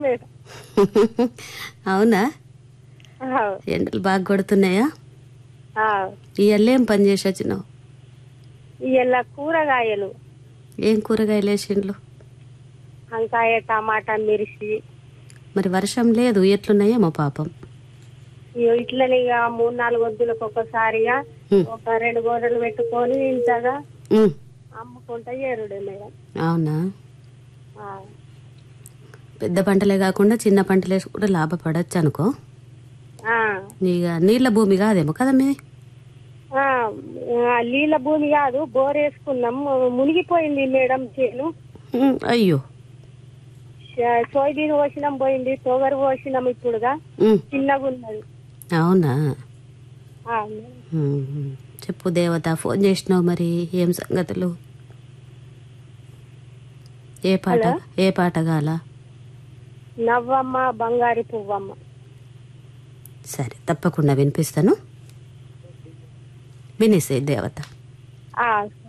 Madam అవునా ఆ, ఎండలు బాగా కొడుతున్నాయా ఆ. ఈ ఏం పని చేసి వచ్చినావు ఇవాళ కూరగాయలు ఏం కూరగాయలు వేసిండ్లు వంకాయ టమాటా మిర్చి మరి వర్షం లేదు ఎట్లున్నాయేమో పాపం ఇగో ఇట్లనే ఇక మూడు నాలుగు వద్దులకు ఒకసారిగా ఉమ్, ఒక రెండు గోడలు పెట్టుకొని ఇంతగా ఉమ్, అమ్ముకుంటా ఏరుడే మేడం అవునా ఆ, పెద్ద పంటలే కాకుండా చిన్న పంటలు వేసి కూడా లాభపడచ్చు అనుకో ఆ, ఇక నీళ్ళ భూమి కాదేమో కదా మీది ఆ, ఆ, నీళ్ళ భూమి కాదు బోర్ వేసుకున్నాం మునిగిపోయింది మేడం చేను ఉమ్, అయ్యో స- సోయాబీన్ పోసినాం పోయింది తొగరు పోసినాం ఇప్పుడుగా ఉమ్, చిన్నగా ఉన్నది అవునా ఆ, ఉమ్, చెప్పు దేవత ఫోన్ చేసినావు మరి ఏం సంగతులు ఏ పాట ఏ పాట గాల నవ్వమ్మ బంగారి పువ్వమ్మ సరే తప్పకుండా వినిపిస్తాను వినేసే దేవత ఆ